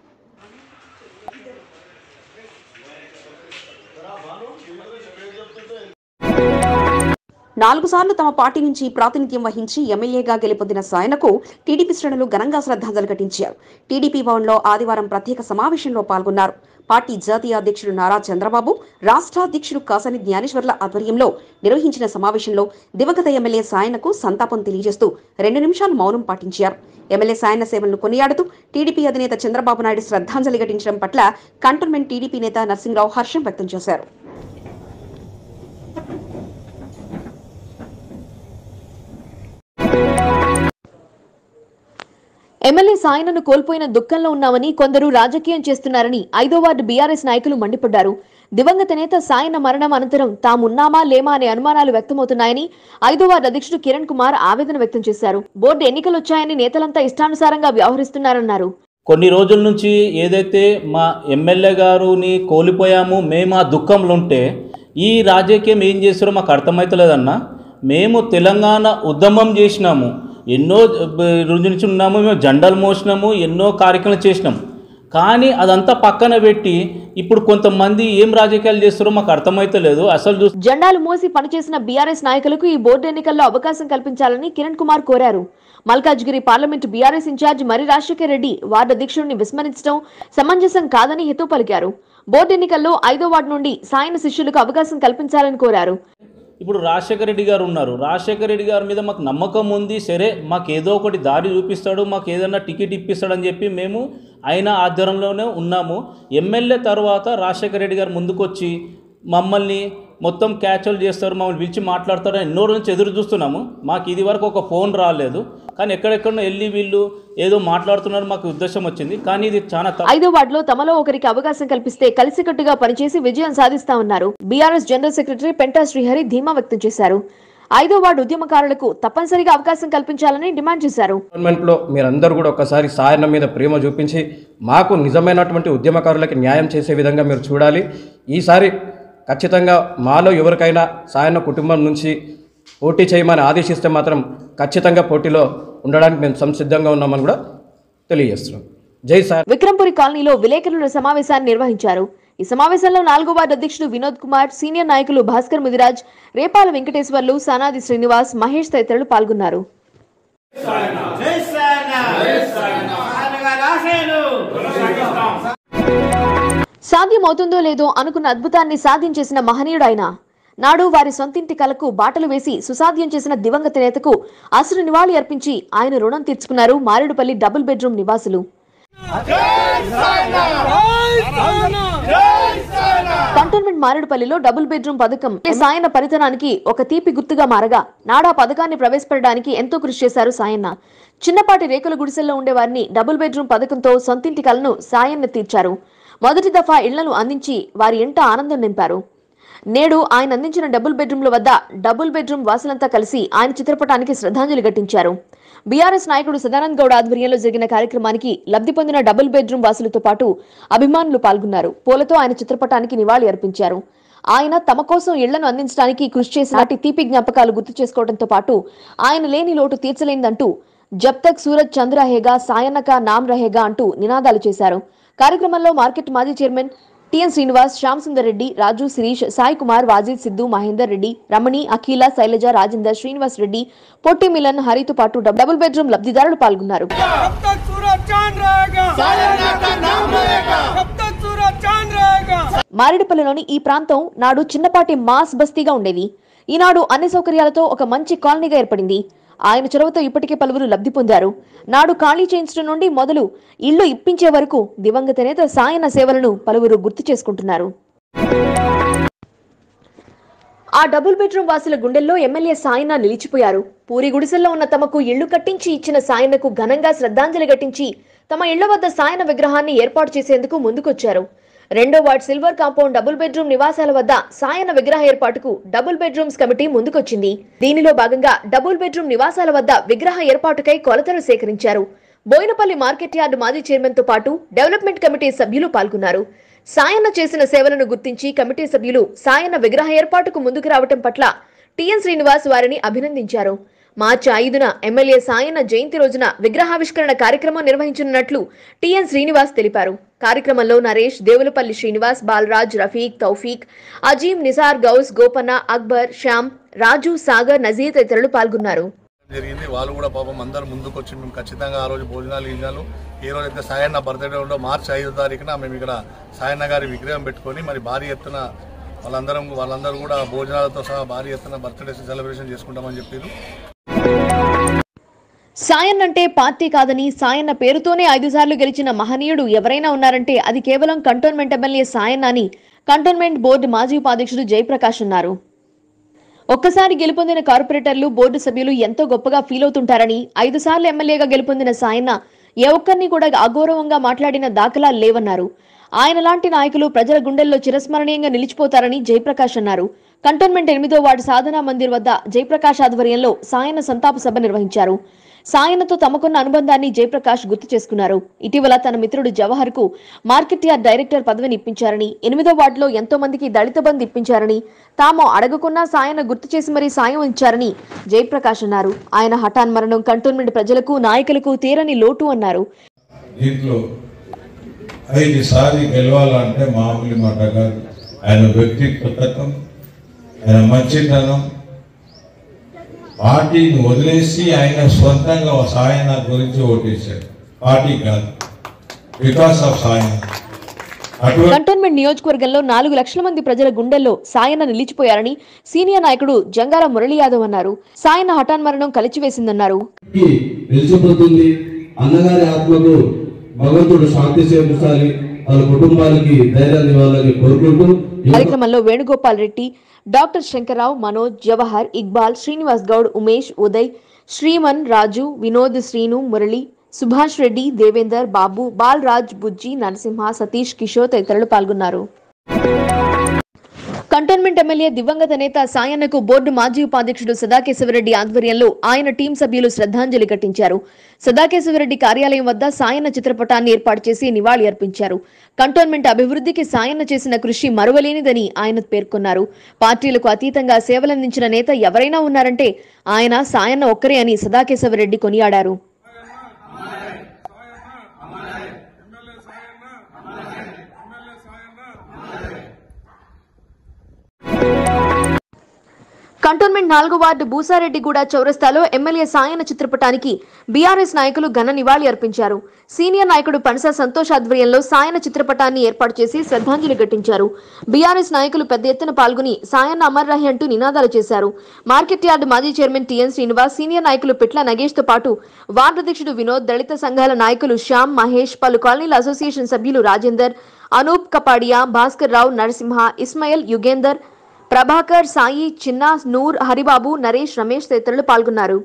నాలుగు సార్లు తమ పార్టీ నుంచి ప్రాతినిధ్యం వహించి ఎమ్మెల్యేగా గెలుపొందిన సాయనకు టీడీపీ శ్రేణులు ఘనంగా శ్రద్ధాంజలి ఘటించారు టీడీపీ భవన్లో ఆదివారం ప్రత్యేక సమావేశంలో పాల్గొన్నారు పార్టీ జాతీయ అధ్యక్షుడు నారా చంద్రబాబు రాష్ట్ర అధ్యక్షుడు కాసాని జ్ఞానేశ్వర్ల ఆధ్వర్యంలో నిర్వహించిన సమావేశంలో దివంగత ఎమ్మెల్యే సాయనకు సంతాపం తెలియజేస్తూ రెండు నిమిషాలు మౌనం పాటించారు ఎమ్మెల్యే సాయన సేవలను కొనియాడుతూ టీడీపీ అధినేత చంద్రబాబు నాయుడు శ్రద్ధాంజలి ఘటించడం పట్ల కంటోన్మెంట్ టీడీపీ నేత నర్సింగ్రావు హర్షం వ్యక్తం చేశారు ఎమ్మెల్యే సాయనను కోల్పోయిన దుఃఖంలో ఉన్నామని కొందరు రాజకీయం చేస్తున్నారని ఐదో వార్డు బీఆర్ఎస్ నాయకులు మండిపడ్డారు దివంగత నేత సాయన మరణం అనంతరం తామున్నామా లేమా అనే అనుమానాలు వ్యక్తమవుతున్నాయని ఐదో వార్డు అధ్యక్షుడు కిరణ్ కుమార్ ఆవేదన వ్యక్తం చేశారు బోర్డు ఎన్నికలు వచ్చాయని నేతలంతా ఇష్టానుసారంగా వ్యవహరిస్తున్నారన్నారు కొన్ని రోజుల నుంచి ఏదైతే మా ఎమ్మెల్యే గారుని కోల్పోయాము మేము ఆ దుఃఖంలో ఉంటే ఈ రాజకీయం ఏం చేస్తారో మాకు అర్థమవుతలేదన్నా మేము తెలంగాణ ఉద్యమం చేసినాము ఎన్నో బ- రోజుల నుంచి ఉన్నాము మేము జెండాలు మోసినాము ఎన్నో కార్యక్రమాలు చేసినాం కానీ అదంతా పక్కన పెట్టి ఇప్పుడు కొంతమంది ఏం రాజకీయాలు చేస్తారో మాకు అర్థమైతలేదు అసలు చూస్తే జెండాలు మోసి పనిచేసిన బీఆర్ఎస్ నాయకులకు ఈ బోర్డు ఎన్నికల్లో అవకాశం కల్పించాలని కిరణ్ కుమార్ కోరారు మల్కాజ్గిరి పార్లమెంటు బీఆర్ఎస్ ఇన్ఛార్జ్ మరి రాజశేఖర్ రెడ్డి వార్డు అధ్యక్షుడిని విస్మరించడం సమంజసం కాదని హితవు పలికారు బోర్డు ఎన్నికల్లో ఐదో వార్డు నుండి సాయన శిష్యులకు అవకాశం కల్పించాలని కోరారు ఇప్పుడు రాజశేఖర రెడ్డి గారు ఉన్నారు రాజశేఖర రెడ్డి గారి మీద మాకు నమ్మకం ఉంది సరే మాకు ఏదో ఒకటి దారి చూపిస్తాడు మాకు ఏదైనా టికెట్ ఇప్పిస్తాడని చెప్పి మేము ఆయన ఆధ్వర్యంలోనే ఉన్నాము ఎమ్మెల్యే తర్వాత రాజశేఖర రెడ్డి గారు ముందుకొచ్చి మమ్మల్ని మొత్తం క్యాచువల్ చేస్తారు మమ్మల్ని పిలిచి మాట్లాడతారు అని ఎన్నో రోజు నుంచి ఎదురు చూస్తున్నాము మాకు ఇది వరకు ఒక ఫోన్ రాలేదు కానీ ఎక్కడెక్కడో వెళ్ళి వీళ్ళు ఏదో మాట్లాడుతున్నారు మాకు ఉద్దేశం వచ్చింది కానీ ఇది చాలా తప్పు ఐదో వార్డులో తమలో ఒకరికి అవకాశం కల్పిస్తే కలిసికట్టుగా పనిచేసి విజయం సాధిస్తామన్నారు BRS general secretary Penta Srihari ధీమా వ్యక్తం చేశారు ఐదో వార్డు ఉద్యమకారులకు తప్పనిసరిగా అవకాశం కల్పించాలని డిమాండ్ చేశారు గవర్నమెంట్లో మీరందరూ కూడా ఒకసారి సాయన మీద ప్రేమ చూపించి మాకు నిజమైనటువంటి ఉద్యమకారులకి న్యాయం చేసే విధంగా మీరు చూడాలి ఈసారి ఖచ్చితంగా మాలో ఎవరికైనా సాయన కుటుంబం నుంచి పోటీ చేయమని ఆదేశిస్తే మాత్రం ఖచ్చితంగా పోటీలో ఉండడానికి మేము సంసిద్ధంగా ఉన్నామని కూడా తెలియజేస్తున్నాం జై సాయన విక్రంపురి కాలనీలో విలేకరుల సమావేశాన్ని నిర్వహించారు ఈ సమావేశంలో నాలుగో వార్డు అధ్యక్షుడు వినోద్ కుమార్ సీనియర్ నాయకులు భాస్కర్ ముదిరాజ్ రేపాల వెంకటేశ్వర్లు సనాది శ్రీనివాస్ మహేష్ తదితరులు పాల్గొన్నారు జై సాయన జై సాయన సాయనగా రాసేను సాధ్యమవుతుందో లేదో అనుకున్న అద్భుతాన్ని సాధించేసిన మహనీయుడు ఆయన నాడు వారి సొంతింటి కలకు బాటలు వేసి సుసాధ్యం చేసిన దివంగత నేతకు అసలు నివాళి అర్పించి ఆయన రుణం తీర్చుకున్నారు మారేడుపల్లి డబుల్ బెడ్రూమ్ నివాసులు కంటోన్మెంట్ మారేడుపల్లిలో డబుల్ బెడ్రూమ్ పథకం సాయన్న పరితనానికి ఒక తీపి గుర్తుగా మారగా నాడా పథకాన్ని ప్రవేశపెట్టడానికి ఎంతో కృషి చేశారు సాయన్న చిన్నపాటి రేకుల గుడిసెల్లో ఉండే వారిని డబుల్ బెడ్రూమ్ పథకంతో సొంతింటి కలను సాయన్న తీర్చారు మొదటి దఫా ఇళ్లను అందించి వారి ఇంట ఆనందం నింపారు నేడు ఆయన అందించిన డబుల్ బెడ్రూమ్ల వద్ద డబుల్ బెడ్రూమ్ వాసులంతా కలిసి ఆయన చిత్రపటానికి శ్రద్ధాంజలి ఘటించారు బీఆర్ఎస్ నాయకుడు సదానంద్ గౌడ్ ఆధ్వర్యంలో జరిగిన కార్యక్రమానికి లబ్ధి పొందిన డబుల్ బెడ్రూమ్ వాసులతో పాటు అభిమానులు పాల్గొన్నారు పూలతో ఆయన చిత్రపటానికి నివాళి అర్పించారు ఆయన తమ కోసం ఇళ్లను అందించడానికి కృషి చేసిన నాటి తీపి జ్ఞాపకాలు గుర్తు చేసుకోవడంతో పాటు ఆయన లేని లోటు తీర్చలేనిదంటూ జబ్ తక్ సూరజ్ చంద్ర రహేగా సాయన్న కా నామ్ రహేగా అంటూ నినాదాలు చేశారు కార్యక్రమంలో మార్కెట్ మాజీ చైర్మన్ టిఎన్ శ్రీనివాస్ శ్యామ్ సుందర్ రెడ్డి రాజు శిరీష్ సాయి కుమార్ వాజిద్ సిద్ధు మహేందర్ రెడ్డి రమణి అఖిల శైలజ రాజేందర్ శ్రీనివాస్ రెడ్డి పొట్టి మిలన్ హరితో పాటు డబుల్ బెడ్రూమ్ లబ్ధిదారులు పాల్గొన్నారు कब तक सूरज चांद रहेगा सायना का नाम रहेगा कब तक सूरज चांद रहेगा మారేడుపల్లిలోని ఈ ప్రాంతం నాడు చిన్నపాటి మాస్ బస్తీగా ఉండేది ఈనాడు అన్ని సౌకర్యాలతో ఒక మంచి కాలనీగా ఏర్పడింది ఆయన చొరవతో ఇప్పటికే పలువురు లబ్ధి పొందారు నాడు ఖాళీ చేయించడం నుండి మొదలు ఇళ్లు ఇప్పించే వరకు దివంగత నేత సాయన సేవలను పలువురు గుర్తు చేసుకుంటున్నారు ఆ డబుల్ బెడ్రూమ్ వాసుల గుండెల్లో ఎమ్మెల్యే సాయన నిలిచిపోయారు పూరి గుడిసెల్లో ఉన్న తమకు ఇళ్లు కట్టించి ఇచ్చిన సాయనకు ఘనంగా శ్రద్ధాంజలి ఘటించి తమ ఇళ్ల వద్ద సాయన విగ్రహాన్ని ఏర్పాటు చేసేందుకు ముందుకొచ్చారు రెండో ward silver compound double bedroom నివాసాల వద్ద సాయన విగ్రహ ఏర్పాటుకు డబుల్ బెడ్రూమ్స్ కమిటీ ముందుకొచ్చింది దీనిలో భాగంగా డబుల్ బెడ్రూమ్ నివాసాల వద్ద విగ్రహ ఏర్పాటుకై కొలతలు సేకరించారు బోయినపల్లి మార్కెట్ యార్డు మాజీ చైర్మన్ తో పాటు డెవలప్మెంట్ కమిటీ సభ్యులు పాల్గొన్నారు సాయన్న చేసిన సేవలను గుర్తించి కమిటీ సభ్యులు సాయన్న విగ్రహ ఏర్పాటుకు ముందుకు రావటం పట్ల టిఎన్ శ్రీనివాస్ వారిని అభినందించారు మార్చి ఐదున ఎమ్మెల్యే సాయన్న జయంతి రోజున విగ్రహావిష్కరణ కార్యక్రమం నిర్వహించనున్నట్లు టిఎన్ శ్రీనివాస్ తెలిపారు కార్యక్రమంలో నరేష్ దేవులపల్లి శ్రీనివాస్ బాలరాజ్ రఫీక్ తౌఫీక్ అజీం నిసార్ గౌస్ గోపన్న అక్బర్ శ్యామ్ రాజు సాగర్ నజీర్ తదితరులు పాల్గొన్నారు జరిగింది వాళ్ళు కూడా పాపం అందరు ముందుకు వచ్చి మేము ఖచ్చితంగా ఆ రోజు భోజనాలు గిజనాలు ఏ రోజు అయితే సాయన్న బర్త్డే ఉండో మార్చి ఐదో తారీఖున మేము ఇక్కడ సాయన్న గారి విగ్రహం పెట్టుకొని మరి భారీ ఎత్తున వాళ్ళందరం వాళ్ళందరూ కూడా భోజనాలతో సహా భారీ ఎత్తున బర్త్డే సెలబ్రేషన్ చేసుకుంటామని చెప్పారు సాయన్ అంటే పార్టీ కాదని సాయన్న పేరుతోనే ఐదు సార్లు గెలిచిన మహనీయుడు ఎవరైనా ఉన్నారంటే అది కేవలం కంటోన్మెంట్ ఎమ్మెల్యే సాయన్న అని కంటోన్మెంట్ బోర్డు మాజీ ఉపాధ్యక్షుడు జయప్రకాష్ అన్నారు ఒక్కసారి గెలుపొందిన కార్పొరేటర్లు బోర్డు సభ్యులు ఎంతో గొప్పగా ఫీల్ అవుతుంటారని ఐదు సార్లు ఎమ్మెల్యేగా గెలుపొందిన సాయన్న ఏ ఒక్కరిని కూడా అగౌరవంగా మాట్లాడిన దాఖలాలు లేవన్నారు ఆయన లాంటి నాయకులు ప్రజల గుండెల్లో చిరస్మరణీయంగా నిలిచిపోతారని జయప్రకాష్ అన్నారు కంటోన్మెంట్ ఎనిమిదో వార్డు సాధనా మందిర్ వద్ద జయప్రకాష్ ఆధ్వర్యంలో సాయన్న సంతాప సభ నిర్వహించారు సాయనతో తమకున్న అనుబంధాన్ని జయప్రకాష్ గుర్తు చేసుకున్నారు ఇటీవల తన మిత్రుడు జవహర్ కు మార్కెట్ యార్డ్ డైరెక్టర్ పదవిని ఇప్పించారని ఎనిమిదో వార్డులో ఎంతో మందికి దళిత బంధు ఇప్పించారని తాము అడగకున్నా సాయన గుర్తు చేసి మరీ సాయం ఇచ్చారని జయప్రకాష్ అన్నారు ఆయన హఠాన్ మరణం కంటోన్మెంట్ ప్రజలకు నాయకులకు తీరని లోటు అన్నారు దీంట్లో ఐదు సార్లు గెలవాలంటే మామూలు మాట కాదు ఆయన వ్యక్తిగతం ఆయన మంచితనం పార్టీని వదిలేసి ఆయన సొంతంగా సాయన గురించి ఓటేశాడు పార్టీ కాదు బికాస్ ఆఫ్ సాయన అటువంటి కంటోన్మెంట్ నియోజకవర్గంలో నాలుగు లక్షల మంది ప్రజల గుండెల్లో సాయన నిలిచిపోయారని సీనియర్ నాయకుడు జంగాల మురళీ యాదవ్ అన్నారు సాయన హఠాన్ మరణం కలిచివేసిందన్నారు నిలిచిపోతుంది అన్నగారి ఆత్మకు భగవంతుడు శాంతి చేకూర్చాలి వాళ్ళ కుటుంబాలకి ధైర్యాన్ని ఇవ్వాలని కోరుకుంటూ కార్యక్రమంలో వేణుగోపాల్ రెడ్డి డాక్టర్ శంకర్రావు మనోజ్ జవహర్ ఇక్బాల్ శ్రీనివాస్ గౌడ్ ఉమేష్ ఉదయ్ శ్రీమన్ రాజు వినోద్ శ్రీను మురళి సుభాష్ రెడ్డి దేవేందర్ బాబు బాల్ రాజ్ బుజ్జి నరసింహ సతీష్ కిషోర్ తదితరులు పాల్గొన్నారు కంటోన్మెంట్ ఎమ్మెల్యే దివంగత నేత సాయన్నకు బోర్డు మాజీ ఉపాధ్యక్షుడు సదాకేశవరెడ్డి ఆధ్వర్యంలో ఆయన టీం సభ్యులు శ్రద్ధాంజలి ఘటించారు సదాకేశవరెడ్డి కార్యాలయం వద్ద సాయన్న చిత్రపటాన్ని ఏర్పాటు చేసి నివాళి అర్పించారు కంటోన్మెంట్ అభివృద్ధికి సాయన్న చేసిన కృషి మరువలేనిదని ఆయన పేర్కొన్నారు పార్టీలకు అతీతంగా సేవలందించిన నేత ఎవరైనా ఉన్నారంటే ఆయన సాయన్న ఒక్కరే అని సదాకేశవరెడ్డి కొనియాడారు కంటోన్మెంట్ నాలుగో వార్డు బూసారెడ్డిగూడ చౌరస్తాలో ఎమ్మెల్యే సాయన చిత్రపటానికి బీఆర్ఎస్ నాయకులు ఘన నివాళి అర్పించారు సీనియర్ నాయకుడు పనస సంతోష్ ఆధ్వర్యంలో సాయన చిత్రపటాన్ని ఏర్పాటు చేసి శ్రద్ధాంజలి ఘటించారు బీఆర్ఎస్ నాయకులు పెద్ద ఎత్తున పాల్గొని సాయన్న అమర్ రహి అంటూ నినాదాలు చేశారు మార్కెట్ యార్డు మాజీ చైర్మన్ టీఎన్ శ్రీనివాస్ సీనియర్ నాయకులు పిట్ల నగేష్ తో పాటు వార్డు అధ్యక్షుడు వినోద్ దళిత సంఘాల నాయకులు శ్యామ్ మహేష్ పలు కాలనీల అసోసియేషన్ సభ్యులు రాజేందర్ అనూప్ కపాడియా భాస్కర్ రావు నరసింహ ఇస్మాయిల్ యుగేందర్ ప్రభాకర్ సాయి చిన్న నూర్ హరిబాబు నరేష్ రమేష్ తదితరులు పాల్గొన్నారు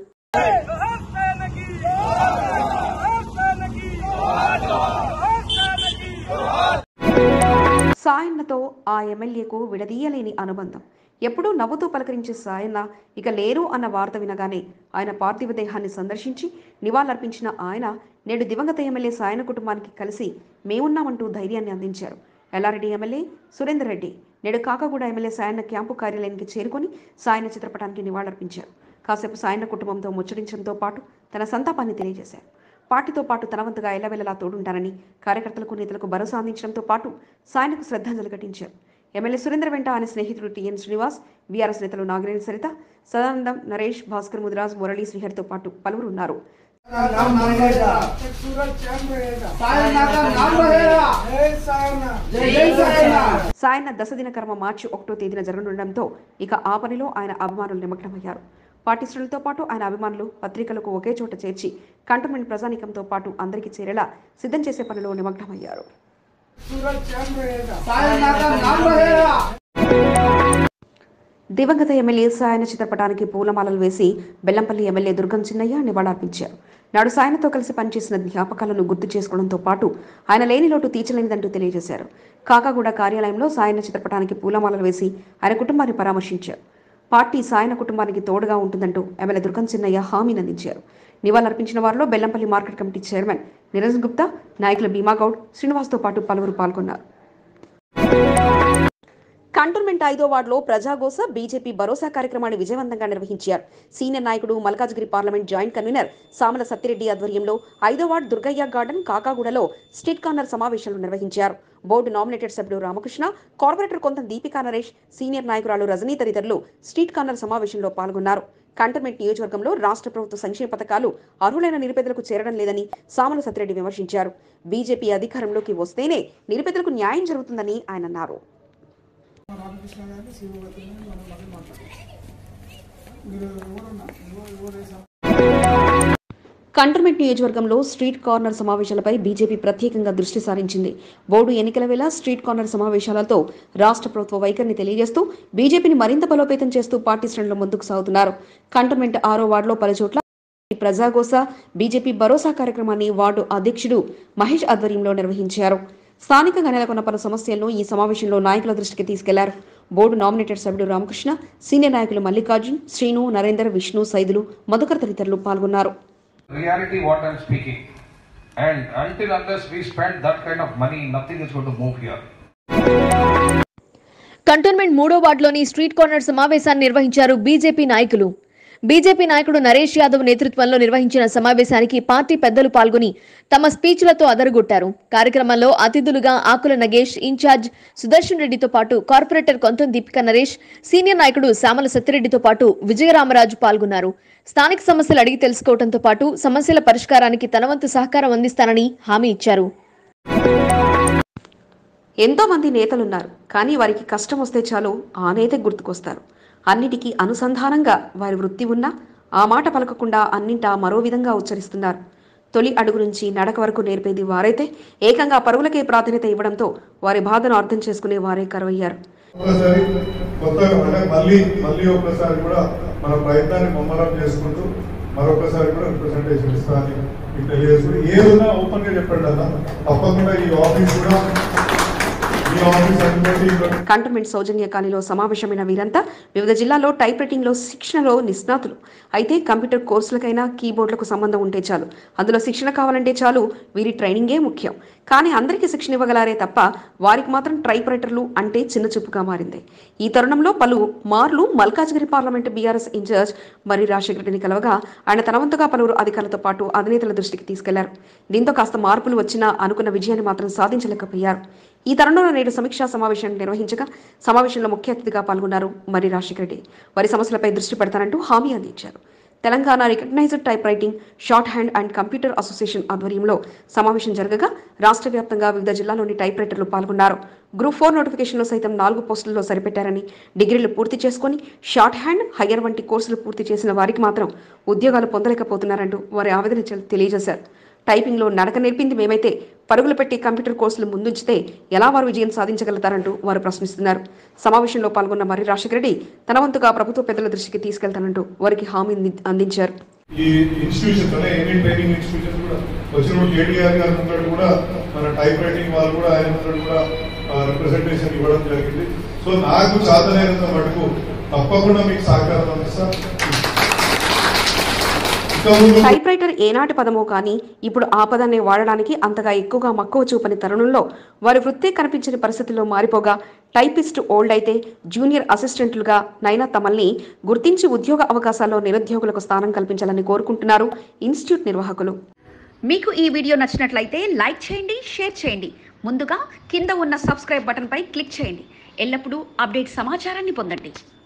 సాయన్నతో ఆ ఎమ్మెల్యేకు విడదీయలేని అనుబంధం ఎప్పుడూ నవ్వుతూ పలకరించే సాయన్న ఇక లేరు అన్న వార్త వినగానే ఆయన పార్థివ దేహాన్ని సందర్శించి నివాళులర్పించిన ఆయన నేడు దివంగత ఎమ్మెల్యే సాయన కుటుంబానికి కలిసి మేమున్నామంటూ ధైర్యాన్ని అందించారు ఎల్లారెడ్డి ఎమ్మెల్యే సురేందర్ రెడ్డి నేడు కాకగూడ ఎమ్మెల్యే సాయన్న క్యాంపు కార్యాలయానికి చేరుకొని సాయన్న చిత్రపటానికి నివాళులర్పించారు కాసేపు సాయన్న కుటుంబంతో ముచ్చటించడంతో పాటు తన సంతాపాన్ని తెలియజేశారు పార్టీతో పాటు తన వంతుగా ఎల్లవెల్లలా తోడుంటారని కార్యకర్తలకు నేతలకు భరోసా అందించడంతో పాటు సాయనకు శ్రద్ధాంజలి ఘటించారు ఎమ్మెల్యే సురేంద్ర వెంట ఆయన స్నేహితుడు టిఎన్ శ్రీనివాస్ బీఆర్ఎస్ నేతలు నాగినేని సరిత సదానందం నరేష్ భాస్కర్ ముదిరాజ్ మురళీ శ్రీహరితో పాటు పలువురు ఉన్నారు సాయన్న దశదిన కర్మ మార్చి ఒకటో తేదీన జరగనుండడంతో ఇక ఆ పనిలో ఆయన అభిమానులు నిమగ్నమయ్యారు పార్టీ శ్రేణులతో పాటు ఆయన అభిమానులు పత్రికలకు ఒకే చోట చేర్చి కంటోన్మెంట్ ప్రజానీకంతో పాటు అందరికీ చేరేలా సిద్ధం చేసే పనిలో నిమగ్నమయ్యారు దివంగత ఎమ్మెల్యే సాయన చిత్రపటానికి పూలమాలలు వేసి బెల్లంపల్లి ఎమ్మెల్యే దుర్గం చిన్నయ్య నివాళులర్పించారు నాడు సాయనతో కలిసి పనిచేసిన జ్ఞాపకాలను గుర్తు చేసుకోవడంతో పాటు ఆయన లేని లోటు తీర్చలేనిదంటూ తెలియజేశారు కాకాగూడ కార్యాలయంలో సాయన చిత్రపటానికి పూలమాలలు వేసి ఆయన కుటుంబాన్ని పరామర్శించారు పార్టీ సాయన కుటుంబానికి తోడుగా ఉంటుందంటూ ఎమ్మెల్యే దుర్గం చిన్నయ్య హామీని అందించారు నివాళులర్పించిన వారిలో Bellampalli market committee chairman Niranjan Gupta నాయకులు భీమాగౌడ్ శ్రీనివాస్తో పాటు పలువురు పాల్గొన్నారు కంటోన్మెంట్ ఐదో వార్డులో ప్రజాగోస బీజేపీ భరోసా కార్యక్రమాన్ని విజయవంతంగా నిర్వహించారు సీనియర్ నాయకుడు Malkajgiri parliament joint convener Samala Sathi Reddy ఆధ్వర్యంలో ఐదో వార్డు దుర్గయ్య గార్డెన్ కాకాగూడలో స్ట్రీట్ కార్నర్ సమావేశాలు నిర్వహించారు బోర్డు నామినేటెడ్ సభ్యుడు రామకృష్ణ కార్పొరేటర్ కొంత దీపికా నరేష్ సీనియర్ నాయకురాలు రజనీ తదితరులు స్ట్రీట్ కార్నర్ సమావేశంలో పాల్గొన్నారు కంటోన్మెంట్ నియోజకవర్గంలో రాష్ట్ర ప్రభుత్వ సంక్షేమ పథకాలు అర్హులైన నిరుపేదలకు చేరడం లేదని సామల సత్తిరెడ్డి విమర్శించారు బీజేపీ అధికారంలోకి వస్తేనే నిరుపేదలకు న్యాయం జరుగుతుందని ఆయన అన్నారు రామకృష్ణ గారిని శివవతి మనం మళ్ళీ మాట్లాడాలి మీరు ఎవరున్నా ఎవరు ఎవరు వేసాం కంటోన్మెంట్ నియోజకవర్గంలో స్ట్రీట్ కార్నర్ సమావేశాలపై బీజేపీ ప్రత్యేకంగా దృష్టి సారించింది బోర్డు ఎన్నికల వేళ స్ట్రీట్ కార్నర్ సమావేశాలతో రాష్ట్ర ప్రభుత్వ వైఖరిని తెలియజేస్తూ బీజేపీని మరింత బలోపేతం చేస్తూ పార్టీ శ్రేణులు ముందుకు సాగుతున్నారు కంటోన్మెంట్ ఆరో వార్డులో పలుచోట్ల ప్రజాగోస బీజేపీ భరోసా కార్యక్రమాన్ని వార్డు అధ్యక్షుడు మహేష్ ఆధ్వర్యంలో నిర్వహించారు స్థానికంగా నెలకొన్న పలు సమస్యలను ఈ సమావేశంలో నాయకుల దృష్టికి తీసుకెళ్లారు బోర్డు నామినేటెడ్ సభ్యుడు రామకృష్ణ సీనియర్ నాయకులు మల్లికార్జున్ శ్రీను నరేందర్ విష్ణు సైదులు మధుకర్ తదితరులు పాల్గొన్నారు reality what I'm speaking. And until unless we spend that kind of money, nothing is going to move here. Cantonment మూడో వార్డులోని స్ట్రీట్ కార్నర్ సమావేశాన్ని నిర్వహించారు బీజేపీ నాయకులు బీజేపీ నాయకుడు నరేష్ యాదవ్ నేతృత్వంలో నిర్వహించిన సమావేశానికి పార్టీ పెద్దలు పాల్గొని తమ స్పీచ్లతో అదరగొట్టారు కార్యక్రమంలో అతిథులుగా ఆకుల నగేష్ ఇన్ఛార్జ్ సుదర్శన్ రెడ్డితో పాటు కార్పొరేటర్ కొంతం దీపిక నరేష్ సీనియర్ నాయకుడు సామల సత్యరెడ్డితో పాటు విజయరామరాజు పాల్గొన్నారు స్థానిక సమస్యలు అడిగి తెలుసుకోవడంతో పాటు సమస్యల పరిష్కారానికి తన వంతు సహకారం అందిస్తానని హామీ ఇచ్చారు ఎంతో మంది నేతలున్నారు కానీ వారికి కష్టం వస్తే చాలు ఆ నేత గుర్తుకొస్తారు అన్నిటికీ అనుసంధానంగా వారి వృత్తి ఉన్నా ఆ మాట పలకకుండా అన్నింటా మరో విధంగా ఉచ్చరిస్తున్నారు తొలి అడుగు నుంచి నడక వరకు నేర్పేది వారైతే ఏకంగా పరుగులకే ప్రాధాన్యత ఇవ్వడంతో వారి బాధను అర్థం చేసుకునే వారే కరువయ్యారు ఒకసారి కొత్తగా అంటే మళ్ళీ మళ్ళీ ఒక్కసారి కూడా మన ప్రయత్నాన్ని ముమ్మరం చేసుకుంటూ మరొకసారి కూడా రిప్రజెంటేషన్ ఇస్తానని మీకు తెలియజేసుకుంటూ ఏదైనా ఓపెన్ గా చెప్పండి అన్న తప్పకుండా ఈ ఆఫీస్ కూడా ఈ ఆఫీస్ అనుమతి కంటోన్మెంట్ సౌజన్య కాలనీలో సమావేశమైన వీరంతా వివిధ జిల్లాల్లో టైప్ రైటింగ్లో శిక్షణలో నిష్ణాతులు అయితే కంప్యూటర్ కోర్సులకైనా కీబోర్డులకు సంబంధం ఉంటే చాలు అందులో శిక్షణ కావాలంటే చాలు వీరి ట్రైనింగే ముఖ్యం కానీ అందరికీ శిక్షణ ఇవ్వగలారే తప్ప వారికి మాత్రం టైప్ రైటర్లు అంటే చిన్న చూపుగా మారింది ఈ తరుణంలో పలు మార్లు మల్కాజ్గిరి పార్లమెంటు బీఆర్ఎస్ ఇన్ఛార్జ్ మరి రాజశేఖర రెడ్డిని కలవగా ఆయన తనవంతుగా పలువురు అధికారులతో పాటు అధినేతల దృష్టికి తీసుకెళ్లారు దీంతో కాస్త మార్పులు వచ్చినా అనుకున్న విజయాన్ని మాత్రం సాధించలేకపోయారు ఈ తరుణంలో నేడు సమీక్షా సమావేశాన్ని నిర్వహించగా సమావేశంలో ముఖ్య అతిథిగా పాల్గొన్నారు మరి రాజశేఖర రెడ్డి వారి సమస్యలపై దృష్టి పెడతానంటూ హామీ అందించారు Telangana recognised typewriting shorthand and computer association ఆధ్వర్యంలో సమావేశం జరగగా రాష్ట్ర వ్యాప్తంగా వివిధ జిల్లాలోని టైప్ రైటర్లు పాల్గొన్నారు గ్రూప్ ఫోర్ నోటిఫికేషన్లో సైతం నాలుగు పోస్టుల్లో సరిపెట్టారని డిగ్రీలు పూర్తి చేసుకొని షార్ట్ హ్యాండ్ హయ్యర్ వంటి కోర్సులు పూర్తి చేసిన వారికి మాత్రం ఉద్యోగాలు పొందలేకపోతున్నారంటూ వారి ఆవేదన చె- తెలియజేశారు టైపింగ్లో నడక నేర్పింది మేమైతే పరుగులు పెట్టి కంప్యూటర్ కోర్సులు ముందుంచితే ఎలా వారు విజయం సాధించగలుగుతారంటూ వారు ప్రశ్నిస్తున్నారు సమావేశంలో పాల్గొన్న మరి రాజశేఖర రెడ్డి తన వంతుగా ప్రభుత్వ పెద్దల దృష్టికి తీసుకెళ్తానంటూ వారికి హామీ అంది- అందించారు ఈ ఇన్స్టిట్యూషన్స్ అంటే ఎన్ని ట్రైనింగ్ ఇన్స్టిట్యూషన్స్ కూడా వచ్చినప్పుడు కేటీఆర్ గారి ముందర కూడా మన టైప్ రైటింగ్ వాళ్ళు కూడా ఆయన ముందర కూడా రిప్రజెంటేషన్ ఇవ్వడం జరిగింది సో నాకు చేతనైనంత మటుకు తప్పకుండా మీకు సహకారం అందిస్తా ఇంకా ముందు టైప్ రైటర్ ఏనాటి పదమో కానీ ఇప్పుడు ఆ పదాన్ని వాడడానికి అంతగా ఎక్కువగా మక్కువ చూపని తరుణంలో వారి వృత్తే కనిపించని పరిస్థితుల్లో మారిపోగా టైపిస్ట్ ఓల్డ్ అయితే జూనియర్ అసిస్టెంట్లుగా నైనా తమల్ని గుర్తించి ఉద్యోగ అవకాశాల్లో నిరుద్యోగులకు స్థానం కల్పించాలని కోరుకుంటున్నారు ఇన్స్టిట్యూట్ నిర్వాహకులు మీకు ఈ వీడియో నచ్చినట్లయితే లైక్ చేయండి షేర్ చేయండి ముందుగా కింద ఉన్న సబ్స్క్రైబ్ బటన్పై క్లిక్ చేయండి ఎల్లప్పుడూ అప్డేట్ సమాచారాన్ని పొందండి